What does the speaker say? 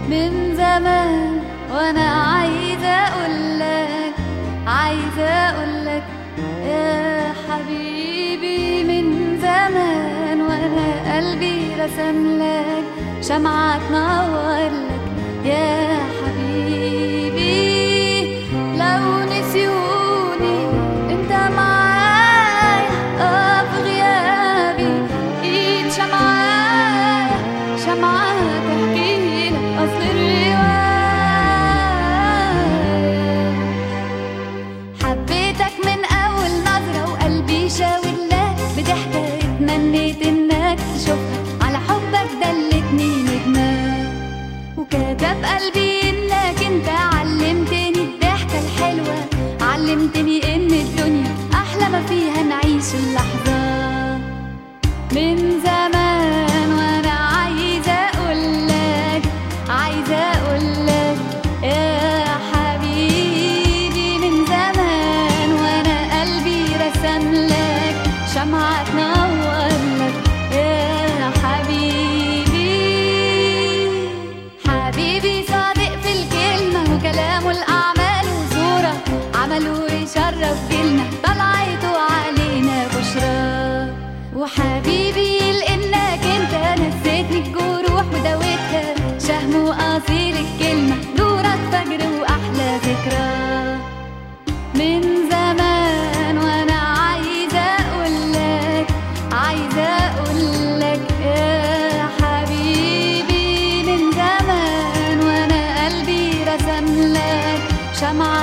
من زمان وانا عايزة اقولك عايزة اقولك يا حبيبي من زمان وانا قلبي رسم لك شمعة تنور لك يا حبيبي لو نسيوني انت معايا اه في غيابي ايد شمعة شمعة تحكي لك اصل الرواية حبيتك من أول نظرة وقلبي شاور لك بضحكة اتمنيت إنك تشوفها على حبك دلتني نجمة وكتب قلبي إنك أنت علمتني الضحكة الحلوة علمتني إن الدنيا أحلى ما فيها نعيش اللحظة من زمان وانا عايزه اقولك عايزه اقولك يا حبيبي من زمان وانا قلبي رسم لك شمعة تنور لك يا حبيبي حبيبي صادق في الكلمة وكلامه الأعمال وصورة عمله يشرف جيلنا طلعته علينا بشرى وحبيبي لانك انت نسيتني الجروح وداوتها شهم واصيل الكلمه نورك فجر واحلى ذكرى من زمان وانا عايزه اقولك عايزه اقولك يا حبيبي من زمان وانا قلبي رسم لك شمعة